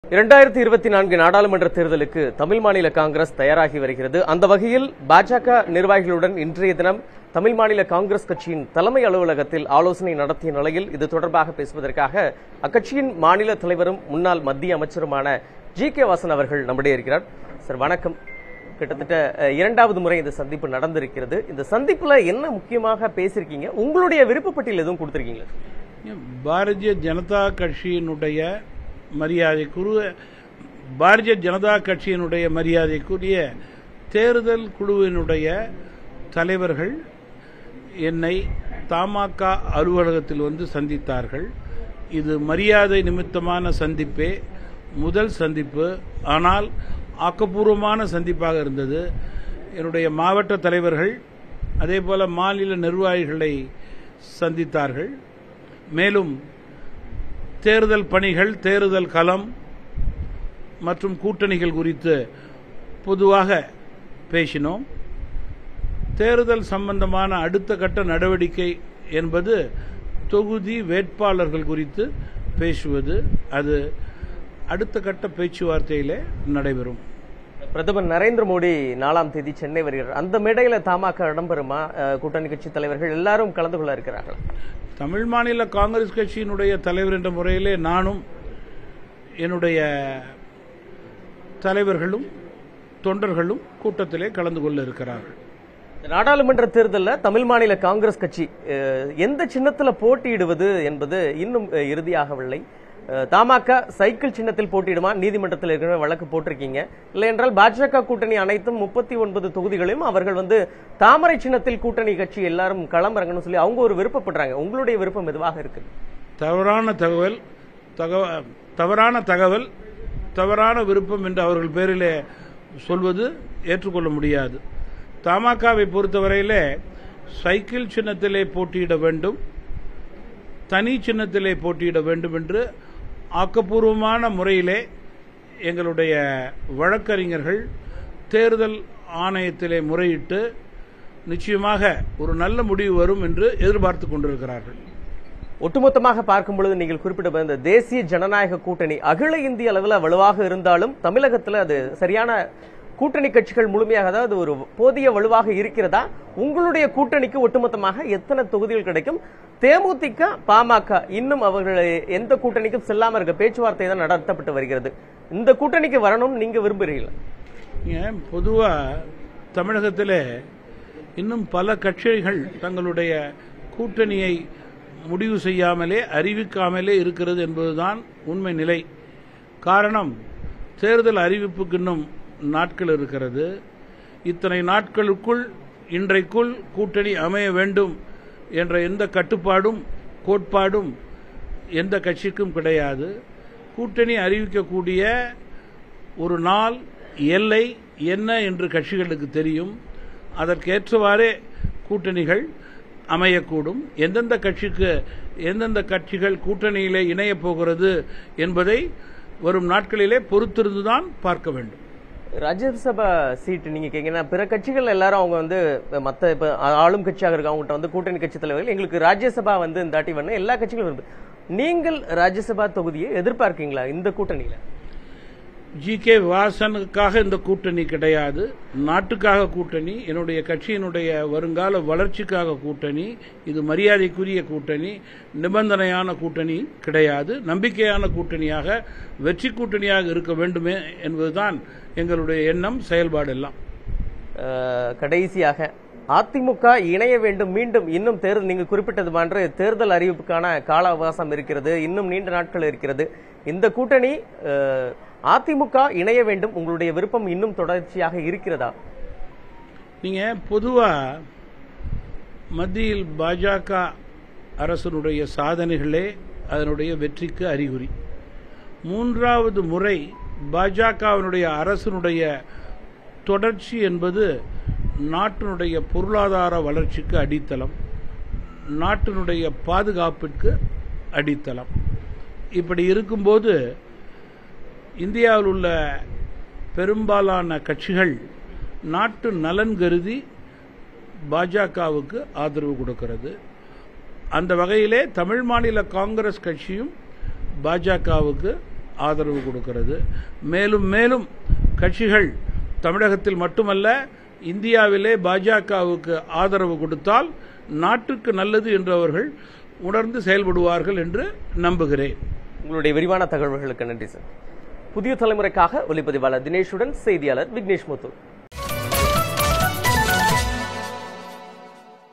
இரண்டாயிரத்தி இருபத்தி நான்கு நாடாளுமன்ற தேர்தலுக்கு தமிழ் மாநில காங்கிரஸ் தயாராகி வருகிறது அந்த வகையில் பாஜக நிர்வாகிகளுடன் இன்றைய தினம் தமிழ் மாநில காங்கிரஸ் கட்சியின் தலைமை அலுவலகத்தில் ஆலோசனை நடத்திய நிலையில் இது தொடர்பாக பேசுவதற்காக அக்கட்சியின் மாநில தலைவரும் முன்னாள் மத்திய அமைச்சருமான ஜி கே வாசன் அவர்கள் நம்முடைய இருக்கிறார் சார் வணக்கம் கிட்டத்தட்ட அஹ், இரண்டாவது முறை இந்த சந்திப்பு நடந்திருக்கிறது இந்த சந்திப்புல என்ன முக்கியமாக பேசியிருக்கீங்க உங்களுடைய விருப்பப்பட்டியல் எதுவும் கொடுத்திருக்கீங்களா பாரதிய ஜனதா கட்சியினுடைய மரியாதைக்குரிய பாரதிய ஜனதா கட்சியினுடைய மரியாதைக்குரிய தேர்தல் குழுவினுடைய தலைவர்கள் என்னை தமாக அலுவலகத்தில் வந்து சந்தித்தார்கள் இது மரியாதை நிமித்தமான சந்திப்பே முதல் சந்திப்பு ஆனால் ஆக்கப்பூர்வமான சந்திப்பாக இருந்தது என்னுடைய மாவட்ட தலைவர்கள் அதே போல மாநில நிர்வாகிகளை சந்தித்தார்கள் மேலும் தேர்தல் பணிகள் தேர்தல் களம் மற்றும் கூட்டணிகள் குறித்து பொதுவாக பேசினோம் தேர்தல் சம்பந்தமான அடுத்த கட்ட நடவடிக்கை என்பது தொகுதி வேட்பாளர்கள் குறித்து பேசுவது அது அடுத்த கட்ட பேச்சுவார்த்தையிலே நடைபெறும் பிரதமர் நரேந்திர மோடி நாலாம் தேதி சென்னை வருகிறார் அந்த மேடையில தமாக இடம்பெறுமா அஹ், கூட்டணி கட்சி தலைவர்கள் எல்லாரும் கலந்து கொள்ள இருக்கிறார்கள் தமிழ் மாநில காங்கிரஸ் கட்சியினுடைய தலைவர் என்ற முறையிலே நானும் என்னுடைய தலைவர்களும் தொண்டர்களும் கூட்டத்திலே கலந்து கொள்ள இருக்கிறார்கள் இந்த நாடாளுமன்ற தேர்தலில் தமிழ் மாநில காங்கிரஸ் கட்சி அஹ், எந்த சின்னத்துல போட்டியிடுவது என்பது இன்னும் அஹ், இறுதியாகவில்லை அஹ், தமாக சைக்கிள் சின்னத்தில் போட்டியிடுமா நீதிமன்றத்தில் ஏற்கனவே வழக்கு போட்டிருக்கீங்க இல்லை என்றால் பாஜக கூட்டணி அனைத்தும் முப்பத்தி ஒன்பது தொகுதிகளையும் அவர்கள் வந்து தாமரை சின்னத்தில் கூட்டணி கட்சி எல்லாரும் களமிறங்கணும்னு சொல்லி அவங்க ஒரு விருப்பப்படுறாங்க உங்களுடைய விருப்பம் எதுவாக இருக்கு தவறான தகவல் தகவ தவறான தகவல் தவறான விருப்பம் என்று அவர்கள் பேரிலே சொல்வது ஏற்றுக்கொள்ள முடியாது தமாகவை பொறுத்தவரையிலே சைக்கிள் சின்னத்திலே போட்டியிட வேண்டும் தனி சின்னத்திலே போட்டியிட வேண்டும் என்று ஆக்கப்பூர்வமான முறையிலே எங்களுடைய வழக்கறிஞர்கள் தேர்தல் ஆணையத்திலே முறையிட்டு நிச்சயமாக ஒரு நல்ல முடிவு வரும் என்று எதிர்பார்த்து கொண்டிருக்கிறார்கள் ஒட்டுமொத்தமாக பார்க்கும் பொழுது நீங்கள் குறிப்பிட்ட இந்த தேசிய ஜனநாயக கூட்டணி அகில இந்திய அளவில் வலுவாக இருந்தாலும் தமிழகத்தில் அது சரியான கூட்டணி கட்சிகள் முழுமையாக அதாவது ஒரு போதிய வலுவாக இருக்கிறதா உங்களுடைய கூட்டணிக்கு ஒட்டுமொத்தமாக எத்தனை தொகுதிகள் கிடைக்கும் தேமுதிக பாமக இன்னும் அவர்கள் எந்த கூட்டணிக்கும் செல்லாம இருக்க பேச்சுவார்த்தை தான் நடத்தப்பட்டு வருகிறது இந்த கூட்டணிக்கு வரணும்னு நீங்க விரும்புறீங்களா ஏன் பொதுவாக தமிழகத்தில் இன்னும் பல கட்சிகள் தங்களுடைய கூட்டணியை முடிவு செய்யாமலே அறிவிக்காமலே இருக்கிறது என்பதுதான் உண்மை நிலை காரணம் தேர்தல் அறிவிப்புக்கு இன்னும் நாட்கள் இருக்கிறது இத்தனை நாட்களுக்குள் இன்றைக்குள் கூட்டணி அமைய வேண்டும் என்ற எந்த கட்டுப்பாடும் கோட்பாடும் எந்த கட்சிக்கும் கிடையாது கூட்டணி அறிவிக்கக்கூடிய ஒரு நாள் எல்லை என்ன என்று கட்சிகளுக்கு தெரியும் அதற்கேற்றவாறே கூட்டணிகள் அமையக்கூடும் எந்தெந்த கட்சிக்கு எந்தெந்த கட்சிகள் கூட்டணியிலே இணையப் போகிறது என்பதை வரும் நாட்களிலே பொறுத்திருந்துதான் பார்க்க வேண்டும் ராஜ்யசபா சீட் நீங்க கேட்டீங்கன்னா பிற கட்சிகள் எல்லாரும் அவங்க வந்து மத்த இப்ப ஆளும் கட்சியாக இருக்க அவங்ககிட்ட வந்து கூட்டணி கட்சி தலைவர்கள் எங்களுக்கு ராஜ்யசபா வந்து இந்த தாட்டி வேணும் எல்லா கட்சிகளும் விரும்பு நீங்கள் ராஜ்யசபா தொகுதியை எதிர்பார்க்கீங்களா இந்த கூட்டணியில ஜி கே வாசனுக்காக இந்த கூட்டணி கிடையாது நாட்டுக்காக கூட்டணி என்னுடைய கட்சியினுடைய வருங்கால வளர்ச்சிக்காக கூட்டணி இது மரியாதைக்குரிய கூட்டணி நிபந்தனையான கூட்டணி கிடையாது நம்பிக்கையான கூட்டணியாக வெற்றி கூட்டணியாக இருக்க வேண்டுமே என்பதுதான் எங்களுடைய எண்ணம் செயல்பாடு எல்லாம் அஹ், கடைசியாக அதிமுக இணைய வேண்டும் மீண்டும் இன்னும் தேர்தல் நீங்க குறிப்பிட்டது போன்று தேர்தல் அறிவிப்புக்கான கால அவகாசம் இருக்கிறது இன்னும் நீண்ட நாட்கள் இருக்கிறது இந்த கூட்டணி அஹ், அதிமுக இணைய வேண்டும் உங்களுடைய விருப்பம் இன்னும் தொடர்ச்சியாக இருக்கிறதா நீங்க பொதுவா மத்தியில் பாஜக அரசனுடைய சாதனைகளே அதனுடைய வெற்றிக்கு அறிகுறி மூன்றாவது முறை பாஜகவினுடைய அரசனுடைய தொடர்ச்சி என்பது நாட்டினுடைய பொருளாதார வளர்ச்சிக்கு அடித்தளம் நாட்டினுடைய பாதுகாப்பிற்கு அடித்தளம் இப்படி இருக்கும்போது இந்தியாவில் உள்ள பெரும்பாலான கட்சிகள் நாட்டு நலன் கருதி பாஜகவுக்கு ஆதரவு கொடுக்கிறது அந்த வகையிலே தமிழ் மாநில காங்கிரஸ் கட்சியும் பாஜகவுக்கு ஆதரவு கொடுக்கிறது மேலும் மேலும் கட்சிகள் தமிழகத்தில் மட்டுமல்ல இந்தியாவிலே பாஜகவுக்கு ஆதரவு கொடுத்தால் நாட்டுக்கு நல்லது என்று அவர்கள் உணர்ந்து செயல்படுவார்கள் என்று நம்புகிறேன் உங்களுடைய விரிவான தகவல்களுக்கு நன்றி சார் புதிய தலைமுறைக்காக ஒளிப்பதிவாளர் தினேஷுடன் செய்தியாளர் விக்னேஷ் முத்து